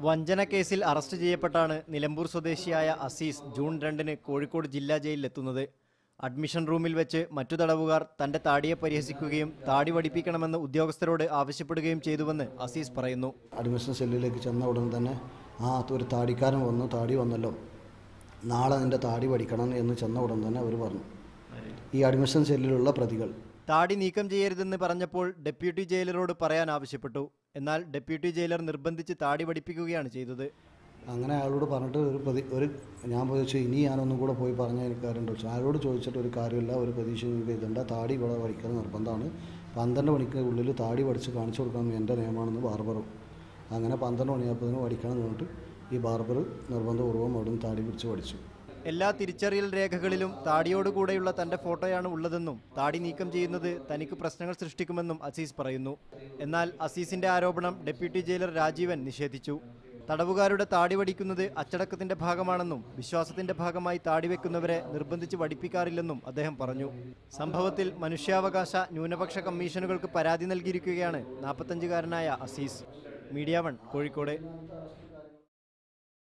വഞ്ചന കേസിൽ അറസ്റ്റ് ചെയ്യപ്പെട്ടാണ് നിലമ്പൂർ സ്വദേശിയായ അസീസ് ജൂൺ രണ്ടിന് കോഴിക്കോട് ജില്ലാ ജയിലിലെത്തുന്നത് അഡ്മിഷൻ റൂമിൽ വെച്ച് മറ്റു തടവുകാർ തന്റെ താടിയെ പരിഹസിക്കുകയും താടി വടിപ്പിക്കണമെന്ന് ഉദ്യോഗസ്ഥരോട് ആവശ്യപ്പെടുകയും ചെയ്തുവെന്ന് അസീസ് പറയുന്നു അഡ്മിഷൻ സെല്ലിലേക്ക് ചെന്ന ഉടൻ തന്നെ ആ ഒരു താടിക്കാരൻ വന്നു താടി വന്നല്ലോ നാളെ നിൻ്റെ താടി പഠിക്കണം എന്ന് ചെന്ന ഉടൻ തന്നെ അവർ പറഞ്ഞു ഈ അഡ്മിഷൻ സെല്ലിലുള്ള പ്രതികൾ താടി നീക്കം ചെയ്യരുതെന്ന് പറഞ്ഞപ്പോൾ ഡെപ്യൂട്ടി ജയിലറോട് പറയാൻ ആവശ്യപ്പെട്ടു എന്നാൽ ഡെപ്യൂട്ടി ജയിലർ നിർബന്ധിച്ച് താടി പഠിപ്പിക്കുകയാണ് ചെയ്തത് അങ്ങനെ അയാളോട് പറഞ്ഞിട്ട് ഒരു പ്രതി ഒരു ഞാൻ ചോദിച്ചു ഇനി ഞാനൊന്നും കൂടെ പോയി പറഞ്ഞാൽ എനിക്ക് കാര്യമുണ്ടോ ചോദിച്ചു അയാളോട് ചോദിച്ചിട്ട് ഒരു കാര്യമില്ല ഒരു പ്രതീക്ഷ നിങ്ങൾക്ക് ഇതുണ്ട് താടി ഇവിടെ പഠിക്കാൻ നിർബന്ധമാണ് പന്ത്രണ്ട് മണിക്ക് ഉള്ളിൽ താടി പഠിച്ച് കാണിച്ചു കൊടുക്കണം എൻ്റെ നിയമമാണെന്ന് ബാർബറും അങ്ങനെ പന്ത്രണ്ട് മണിയായപ്പോഴത്തേന് പഠിക്കണം എന്ന് പറഞ്ഞിട്ട് ഈ ബാർബർ നിർബന്ധപൂർവ്വം അവിടെ നിന്ന് താടി പിടിച്ച് പഠിച്ചു എല്ലാ തിരിച്ചറിയൽ രേഖകളിലും താടിയോടുകൂടെയുള്ള തന്റെ ഫോട്ടോയാണ് ഉള്ളതെന്നും താടി നീക്കം ചെയ്യുന്നത് തനിക്ക് പ്രശ്നങ്ങൾ സൃഷ്ടിക്കുമെന്നും അസീസ് പറയുന്നു എന്നാൽ അസീസിന്റെ ആരോപണം ഡെപ്യൂട്ടി ജയിലർ രാജീവൻ നിഷേധിച്ചു തടവുകാരുടെ താടി വടിക്കുന്നത് അച്ചടക്കത്തിന്റെ ഭാഗമാണെന്നും വിശ്വാസത്തിന്റെ ഭാഗമായി താടി വെക്കുന്നവരെ നിർബന്ധിച്ച് വടിപ്പിക്കാറില്ലെന്നും അദ്ദേഹം പറഞ്ഞു സംഭവത്തിൽ മനുഷ്യാവകാശ ന്യൂനപക്ഷ കമ്മീഷനുകൾക്ക് പരാതി നൽകിയിരിക്കുകയാണ് നാൽപ്പത്തഞ്ചുകാരനായ അസീസ് മീഡിയ വൺ കോഴിക്കോട്